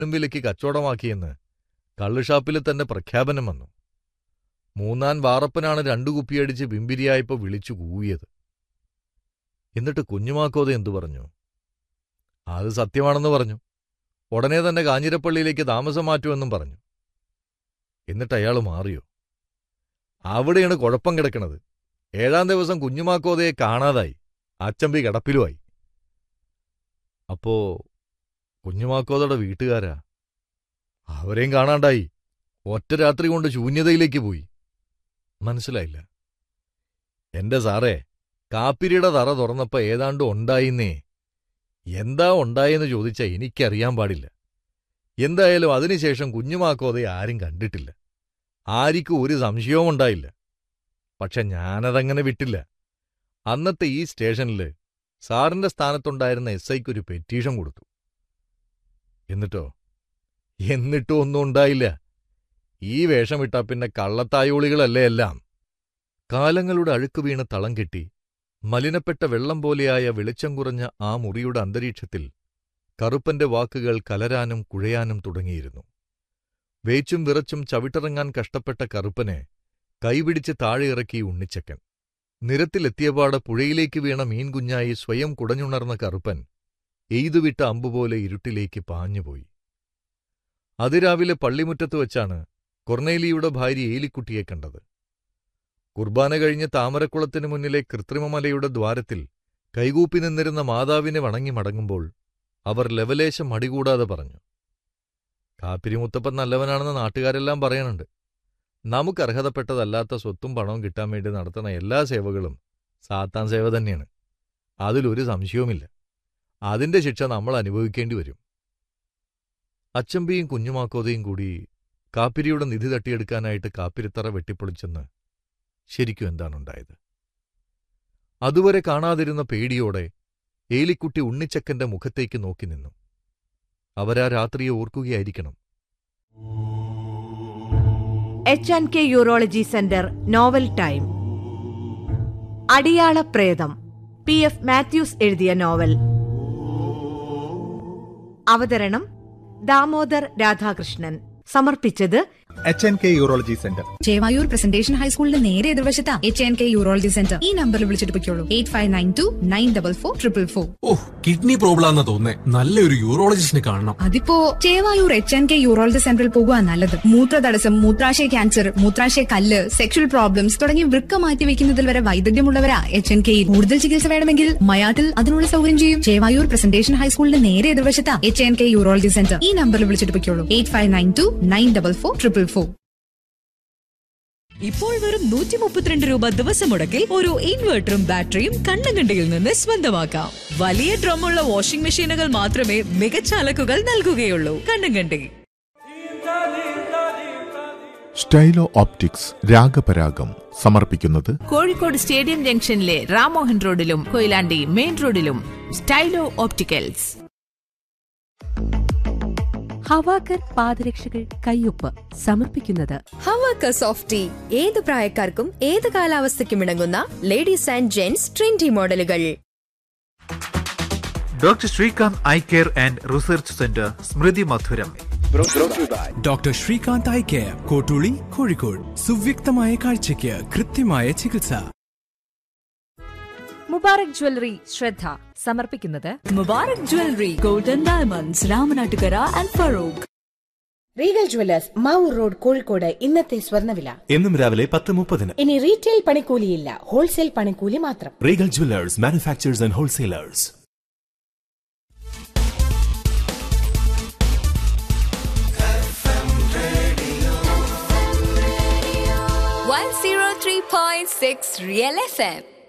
വിലയ്ക്ക് കച്ചവടമാക്കിയെന്ന് കള്ളുഷാപ്പിൽ തന്നെ പ്രഖ്യാപനം വന്നു മൂന്നാൻ വാറപ്പനാണ് രണ്ടു കുപ്പിയടിച്ച് ബിമ്പിരിയായപ്പോ വിളിച്ചു കൂവിയത് എന്നിട്ട് കുഞ്ഞുമാക്കോത എന്തു പറഞ്ഞു അത് സത്യമാണെന്ന് പറഞ്ഞു ഉടനെ തന്നെ കാഞ്ഞിരപ്പള്ളിയിലേക്ക് താമസം മാറ്റുമെന്നും പറഞ്ഞു എന്നിട്ട് അയാൾ മാറിയോ അവിടെയാണ് കുഴപ്പം കിടക്കണത് ഏഴാം ദിവസം കുഞ്ഞുമാക്കോതയെ കാണാതായി അച്ചമ്പി കിടപ്പിലുമായി അപ്പോ കുഞ്ഞുമാക്കോതയുടെ വീട്ടുകാരാ അവരെയും കാണാണ്ടായി ഒറ്റ രാത്രി കൊണ്ട് ശൂന്യതയിലേക്ക് പോയി മനസ്സിലായില്ല എന്റെ സാറേ കാപ്പിരിയുടെ തറ തുറന്നപ്പോ ഏതാണ്ട് ഉണ്ടായിന്നേ എന്താ ഉണ്ടായെന്ന് ചോദിച്ചാ എനിക്കറിയാൻ പാടില്ല എന്തായാലും അതിനുശേഷം കുഞ്ഞുമാക്കോതെ ആരും കണ്ടിട്ടില്ല ആർക്കും ഒരു സംശയവും ഉണ്ടായില്ല പക്ഷെ ഞാനതങ്ങനെ വിട്ടില്ല അന്നത്തെ ഈ സ്റ്റേഷനില് സാറിന്റെ സ്ഥാനത്തുണ്ടായിരുന്ന എസ് ഐക്ക് ഒരു പെറ്റീഷൻ കൊടുത്തു എന്നിട്ടോ എന്നിട്ടും ഒന്നും ഉണ്ടായില്ല ഈ വേഷമിട്ടാ പിന്നെ കള്ളത്തായോളികളല്ലേ എല്ലാം കാലങ്ങളുടെ അഴുക്ക് വീണ് തളം കെട്ടി മലിനപ്പെട്ട വെള്ളം പോലെയായ വെളിച്ചം കുറഞ്ഞ ആ മുറിയുടെ അന്തരീക്ഷത്തിൽ കറുപ്പന്റെ വാക്കുകൾ കലരാനും കുഴയാനും തുടങ്ങിയിരുന്നു വേച്ചും വിറച്ചും ചവിട്ടിറങ്ങാൻ കഷ്ടപ്പെട്ട കറുപ്പനെ കൈപിടിച്ച് താഴെയിറക്കി ഉണ്ണിച്ചക്കൻ നിരത്തിലെത്തിയപാട് പുഴയിലേക്ക് വീണ മീൻകുഞ്ഞായി സ്വയം കുടഞ്ഞുണർന്ന കറുപ്പൻ എയ്തുവിട്ട അമ്പുപോലെ ഇരുട്ടിലേക്ക് പാഞ്ഞുപോയി അതിരാവിലെ പള്ളിമുറ്റത്ത് വച്ചാണ് കൊർണേലിയുടെ ഭാര്യ ഏലിക്കുട്ടിയെ കണ്ടത് കുർബാന കഴിഞ്ഞ് താമരക്കുളത്തിനു മുന്നിലെ കൃത്രിമമലയുടെ ദ്വാരത്തിൽ കൈകൂപ്പി നിന്നിരുന്ന മാതാവിനെ വണങ്ങി മടങ്ങുമ്പോൾ അവർ ലവലേശം മടികൂടാതെ പറഞ്ഞു കാപ്പിരിമുത്തപ്പൻ നല്ലവനാണെന്ന് നാട്ടുകാരെല്ലാം പറയണുണ്ട് നമുക്ക് അർഹതപ്പെട്ടതല്ലാത്ത സ്വത്തും പണവും കിട്ടാൻ വേണ്ടി നടത്തുന്ന എല്ലാ സേവകളും സാത്താൻ സേവ തന്നെയാണ് അതിലൊരു സംശയവുമില്ല അതിന്റെ ശിക്ഷ നമ്മൾ അനുഭവിക്കേണ്ടി വരും അച്ചമ്പിയും കുഞ്ഞുമാക്കോതയും കൂടി കാപ്പിരിയുടെ നിധി തട്ടിയെടുക്കാനായിട്ട് കാപ്പിരിത്തറ വെട്ടിപ്പൊളിച്ചെന്ന് ശരിക്കും എന്താണുണ്ടായത് അതുവരെ കാണാതിരുന്ന പേടിയോടെ ഏലിക്കുട്ടി ഉണ്ണിച്ചക്കന്റെ മുഖത്തേക്ക് നോക്കി നിന്നു അവരാ രാത്രിയെ ഓർക്കുകയായിരിക്കണം H and K urology centre novel time അടിയാള പ്രേതം പി എഫ് മാത്യൂസ് എഴുതിയ നോവൽ അവതരണം ദാമോദർ രാധാകൃഷ്ണൻ സമർപ്പിച്ചത് H N K urology centre Chevayur presentation ഹൈസ്കൂളിന്റെ നേരെ എതിർവശത്താ H N K urology centre ഈ നമ്പറിൽ വിളിച്ചിട്ട് പൊയ്ക്കോളൂ eight five nine two nine double four triple four ഓ കിഡ്നി പ്രോബ്ലം ആണെന്ന് തോന്നേ നല്ലൊരു യൂറോളജിസ്റ്റിനെ കാണണം അതിപ്പോ Chevayur H N K urology സെന്ററിൽ പോകുക നല്ലത് മൂത്രതടസ്സം മൂത്രാശയ ക്യാൻസർ മൂത്രാശയ കല്ല് സെക്ഷൽ പ്രോബ്ലംസ് തുടങ്ങി വൃക്ക മാറ്റി വെക്കുന്നതിൽ വരെ വൈദഗ്ധ്യമുള്ളവരാ എച്ച് എൻ കെയിൽ കൂടുതൽ ചികിത്സ വേണമെങ്കിൽ മയാട്ടിൽ അതിനുള്ള സൗകര്യം ചെയ്യും ചേവായൂർ പ്രസന്റേഷൻ ഹൈസ്കൂളിന്റെ നേരെ എതിർവശത്താ H N K urology centre ഈ നമ്പറിൽ വിളിച്ചിട്ട് പൊയ്ക്കോളൂ eight five nine two nine double four triple four ഇപ്പോൾ വെറും നൂറ്റി മുപ്പത്തിരണ്ട് രൂപ ദിവസം മുടക്കിൽ ഒരു ഇൻവെർട്ടറും ബാറ്ററിയും കണ്ണങ്കണ്ടിയിൽ നിന്ന് സ്വന്തമാക്കാം വലിയ ഡ്രമ്മുള്ള വാഷിംഗ് മെഷീനുകൾ മാത്രമേ മികച്ച അലക്കുകൾ നൽകുകയുള്ളൂ കണ്ണങ്കണ്ടി സ്റ്റൈലോ ഓപ്റ്റിക്സ് രാഗപരാഗം സമർപ്പിക്കുന്നത് കോഴിക്കോട് സ്റ്റേഡിയം ജംഗ്ഷനിലെ റാമോഹൻ റോഡിലും കൊയിലാണ്ടി മെയിൻ റോഡിലും സ്റ്റൈലോ ഓപ്റ്റിക്കൽസ് ഹവാക്കർ പാദരക്ഷകൾ കയ്യൊപ്പ് സമർപ്പിക്കുന്നത് ഹവാക്ക സോഫ്റ്റി ഏത് പ്രായക്കാർക്കും ഏത് കാലാവസ്ഥയ്ക്കും ഇണങ്ങുന്ന ലേഡീസ് ആൻഡ് ജെന്റ്സ് ട്രെൻഡി മോഡലുകൾ doctor Srikanth eye care and research centre Smriti Madhuram doctor Srikanth eye care Kottooli Kozhikode സുവ്യക്തമായ കാഴ്ചയ്ക്ക് കൃത്യമായ ചികിത്സ മുബാറക് ജ്വല്ലറി ശ്രദ്ധ സമർപ്പിക്കുന്നത് Mubarak jewellery golden diamonds Ramanattukara and Feroke regal jewellers Mavoor road Kozhikode ഇന്നത്തെ സ്വർണ്ണവില എന്നും രാവിലെ പത്ത് മുപ്പതിന് ഇനി റീറ്റെയിൽ പണിക്കൂലിയില്ല ഹോൾസെയിൽ പണിക്കൂലി മാത്രം regal jewellers manufacturers and wholesalers one zero three point six real F M